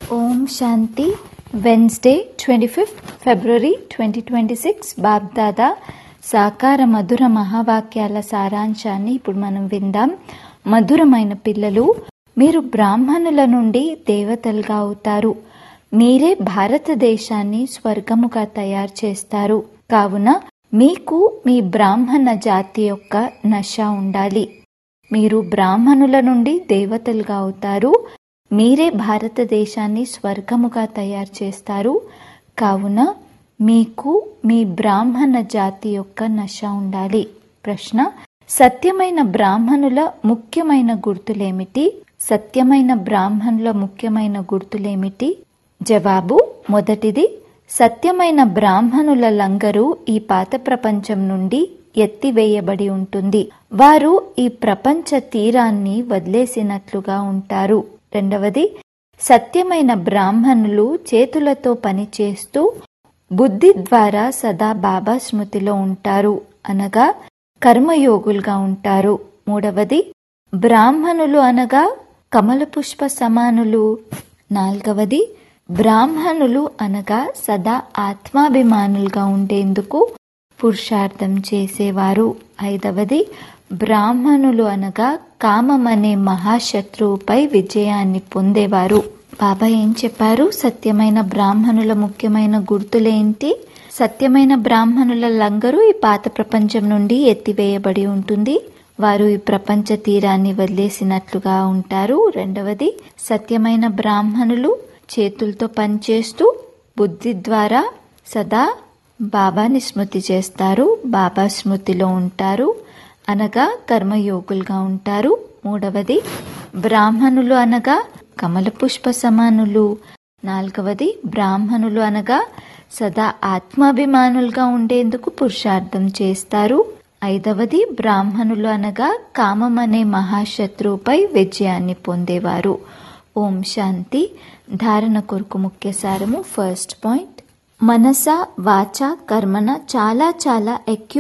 ఓం Shanti Wednesday twenty fifth February twenty twenty six Bapdada సాకార మధుర మహావాక్యాల సారాంశాన్ని ఇప్పుడు మనం విందాం మధురమైన పిల్లలు మీరు బ్రాహ్మణుల నుండి దేవతలుగా అవుతారు మీరే భారతదేశాన్ని స్వర్గముగా తయారు చేస్తారు కావున మీకు మీ బ్రాహ్మణ జాతి యొక్క నశ ఉండాలి మీరు బ్రాహ్మణుల నుండి దేవతలుగా అవుతారు మీరే భారతదేశాన్ని స్వర్గముగా తయారు చేస్తారు కావున మీకు మీ బ్రాహ్మణ జాతి యొక్క నశ ఉండాలి ప్రశ్న సత్యమైన బ్రాహ్మణుల ముఖ్యమైన గుర్తులేమిటి సత్యమైన బ్రాహ్మణుల ముఖ్యమైన గుర్తులేమిటి జవాబు మొదటిది సత్యమైన బ్రాహ్మణుల లంగరు ఈ పాత ప్రపంచం నుండి ఎత్తివేయబడి ఉంటుంది వారు ఈ ప్రపంచ తీరాన్ని వదిలేసినట్లుగా ఉంటారు రెండవది సత్యమైన బ్రాహ్మణులు చేతులతో పనిచేస్తూ బుద్ధి ద్వారా సదా బాబా స్మృతిలో ఉంటారు అనగా కర్మయోగులుగా ఉంటారు మూడవది బ్రాహ్మణులు అనగా కమల పుష్ప సమానులు నాలుగవది బ్రాహ్మణులు అనగా సదా ఆత్మాభిమానులుగా ఉండేందుకు పురుషార్థం చేసేవారు ఐదవది బ్రాహ్మణులు అనగా కామం అనే మహాశత్రువుపై విజయాన్ని పొందేవారు బాబా ఏం చెప్పారు సత్యమైన బ్రాహ్మణుల ముఖ్యమైన గుర్తులేంటి సత్యమైన బ్రాహ్మణుల లంగరు ఈ పాత ప్రపంచం నుండి ఎత్తివేయబడి ఉంటుంది వారు ఈ ప్రపంచ తీరాన్ని వదిలేసినట్లుగా ఉంటారు రెండవది సత్యమైన బ్రాహ్మణులు చేతులతో పనిచేస్తూ బుద్ధి ద్వారా సదా బాబాని స్మృతి చేస్తారు బాబా స్మృతిలో ఉంటారు అనగా కర్మయోగులుగా ఉంటారు మూడవది బ్రాహ్మణులు అనగా కమల పుష్ప సమానులు నాలుగవది బ్రాహ్మణులు అనగా సదా ఆత్మాభిమానులుగా ఉండేందుకు పురుషార్థం చేస్తారు ఐదవది బ్రాహ్మణులు అనగా కామం అనే మహాశత్రువుపై విజయాన్ని పొందేవారు ఓం శాంతి ధారణ కొరకు ముఖ్య సారము ఫస్ట్ పాయింట్ మనస వాచ కర్మన చాలా చాలా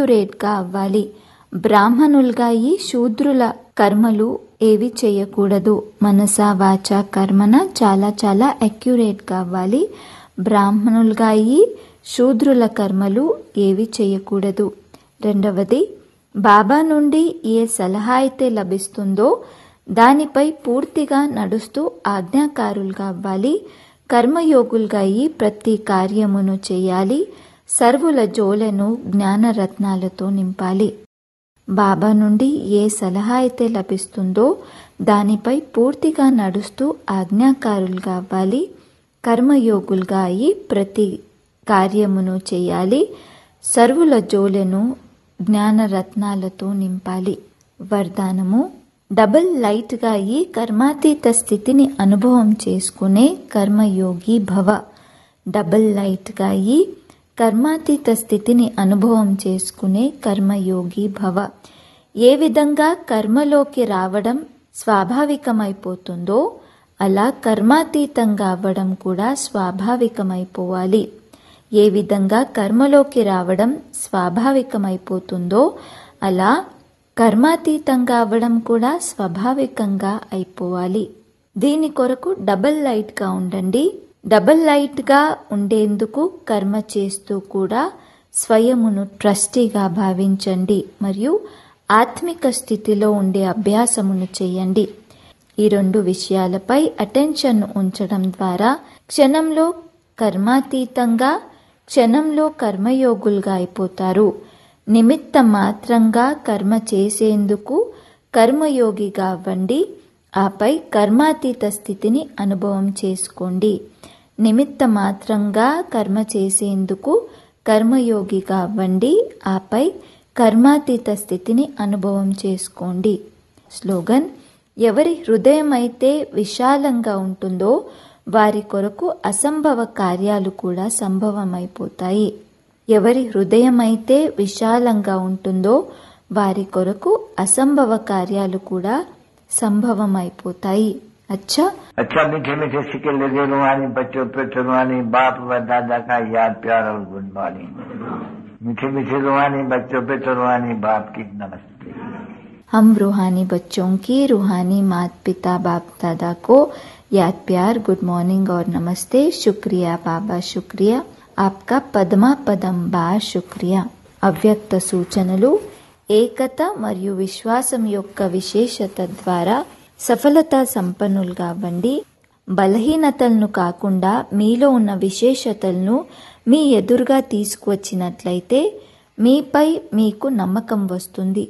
గా అవ్వాలి బ్రాహ్మణులుగా ఈ శూద్రుల కర్మలు ఏవి చేయకూడదు మనస వాచ కర్మన చాలా చాలా గా అవ్వాలి బ్రాహ్మణులుగా ఈ శూద్రుల కర్మలు ఏవి చేయకూడదు రెండవది బాబా నుండి ఏ సలహా అయితే లభిస్తుందో దానిపై పూర్తిగా నడుస్తూ ఆజ్ఞాకారులుగా అవ్వాలి కర్మయోగులుగా అయి ప్రతి కార్యమును చేయాలి సర్వుల జోలను జ్ఞానరత్నాలతో నింపాలి బాబా నుండి ఏ సలహా అయితే లభిస్తుందో దానిపై పూర్తిగా నడుస్తూ ఆజ్ఞాకారులుగా అవ్వాలి కర్మయోగులుగా అయి ప్రతి కార్యమును చేయాలి సర్వుల జోలెను జ్ఞానరత్నాలతో నింపాలి వరదానము డబుల్ లైట్గా అయి కర్మాతీత స్థితిని అనుభవం చేసుకునే కర్మయోగి భవ డబుల్ లైట్గా అయి కర్మాతీత స్థితిని అనుభవం చేసుకునే కర్మయోగి భవ ఏ విధంగా కర్మలోకి రావడం స్వాభావికమైపోతుందో అలా కర్మాతీతంగా అవ్వడం కూడా స్వాభావికమైపోవాలి ఏ విధంగా కర్మలోకి రావడం స్వాభావికమైపోతుందో అలా కర్మాతీతంగా అవ్వడం కూడా స్వాభావికంగా అయిపోవాలి దీని కొరకు డబల్ లైట్గా ఉండండి డబల్ లైట్గా ఉండేందుకు కర్మ చేస్తూ కూడా స్వయమును ట్రస్టీగా భావించండి మరియు ఆత్మిక స్థితిలో ఉండే అభ్యాసమును చేయండి ఈ రెండు విషయాలపై అటెన్షన్ ఉంచడం ద్వారా క్షణంలో కర్మాతీతంగా క్షణంలో కర్మయోగులుగా అయిపోతారు నిమిత్త మాత్రంగా కర్మ చేసేందుకు కర్మయోగిగా అవ్వండి ఆపై కర్మాతీత స్థితిని అనుభవం చేసుకోండి నిమిత్త మాత్రంగా కర్మ చేసేందుకు కర్మయోగిగా అవ్వండి ఆపై కర్మాతీత స్థితిని అనుభవం చేసుకోండి స్లోగన్ ఎవరి హృదయం అయితే విశాలంగా ఉంటుందో వారి కొరకు అసంభవ కార్యాలు కూడా సంభవమైపోతాయి ఎవరి హృదయం అయితే విశాలంగా ఉంటుందో వారి కొరకు అసంభవ కార్యాలు కూడా సంభవమైపోతాయి अच्छा अच्छा मीठे मीठे सिक्के लगे रुहानी बच्चों पे रुहानी बाप व दादा का याद प्यार और गुड मॉर्निंग मीठे मीठे रुहानी बच्चों पे रुहानी बाप की नमस्ते हम रूहानी बच्चों की रूहानी माता पिता बाप दादा को याद प्यार गुड मॉर्निंग और नमस्ते शुक्रिया बाबा शुक्रिया आपका పదమా పదం బా శుక్రియా అవ్యక్త సూచనలు ఏకత మరియు విశ్వాసం యొక్క విశేషత ద్వారా సఫలతా సంపన్నులుగా అవ్వండి బలహీనతలను కాకుండా మీలో ఉన్న విశేషతలను మీ ఎదురుగా తీసుకువచ్చినట్లయితే మీపై మీకు నమ్మకం వస్తుంది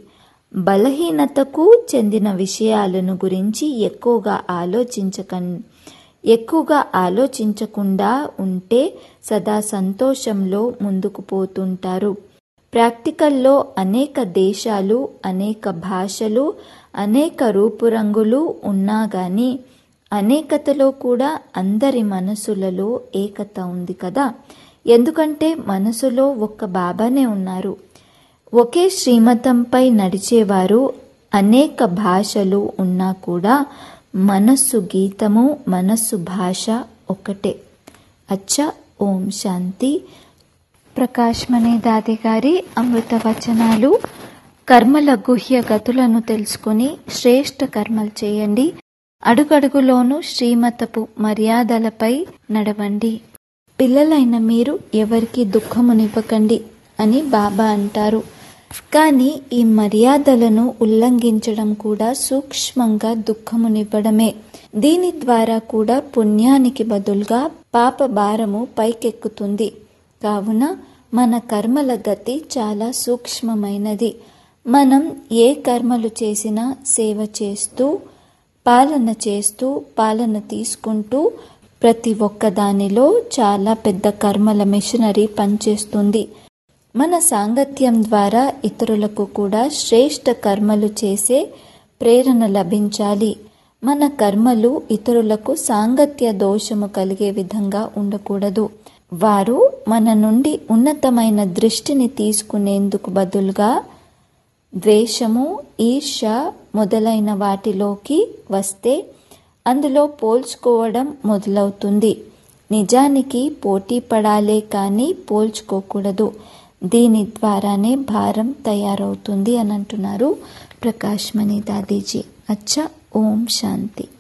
బలహీనతకు చెందిన విషయాలను గురించి ఎక్కువగా ఆలోచించక ఎక్కువగా ఆలోచించకుండా ఉంటే సదా సంతోషంలో ముందుకు పోతుంటారు ప్రాక్టికల్లో అనేక దేశాలు అనేక భాషలు అనేక రూపురంగులు ఉన్నా గాని అనేకతలో కూడా అందరి మనసులలో ఏకత ఉంది కదా ఎందుకంటే మనసులో ఒక్క బాబానే ఉన్నారు ఒకే శ్రీమతంపై నడిచేవారు అనేక భాషలు ఉన్నా కూడా మనస్సు గీతము మనస్సు భాష ఒకటే అచ్చ ఓం శాంతి ప్రకాష్ మణి దాది గారి అమృత వచనాలు కర్మల గుహ్య గతులను తెలుసుకుని శ్రేష్ఠ కర్మలు చేయండి అడుగడుగులోనూ శ్రీమతపు మర్యాదలపై నడవండి పిల్లలైన మీరు ఎవరికి దుఃఖమునివ్వకండి అని బాబా అంటారు కానీ ఈ మర్యాదలను ఉల్లంఘించడం కూడా సూక్ష్మంగా దుఃఖమునివ్వడమే దీని ద్వారా కూడా పుణ్యానికి బదులుగా పాప భారము పైకెక్కుతుంది కావున మన కర్మల గతి చాలా సూక్ష్మమైనది మనం ఏ కర్మలు చేసినా సేవ చేస్తూ పాలన చేస్తూ పాలన తీసుకుంటూ ప్రతి ఒక్క దానిలో చాలా పెద్ద కర్మల మిషనరీ పనిచేస్తుంది మన సాంగత్యం ద్వారా ఇతరులకు కూడా శ్రేష్ఠ కర్మలు చేసే ప్రేరణ లభించాలి మన కర్మలు ఇతరులకు సాంగత్య దోషము కలిగే విధంగా ఉండకూడదు వారు మన నుండి ఉన్నతమైన దృష్టిని తీసుకునేందుకు బదులుగా ద్వేషము ఈర్ష మొదలైన వాటిలోకి వస్తే అందులో పోల్చుకోవడం మొదలవుతుంది నిజానికి పోటీ పడాలే కానీ పోల్చుకోకూడదు దీని ద్వారానే భారం తయారవుతుంది అని అంటున్నారు ప్రకాష్ మణి దాదీజీ అచ్చా ఓం శాంతి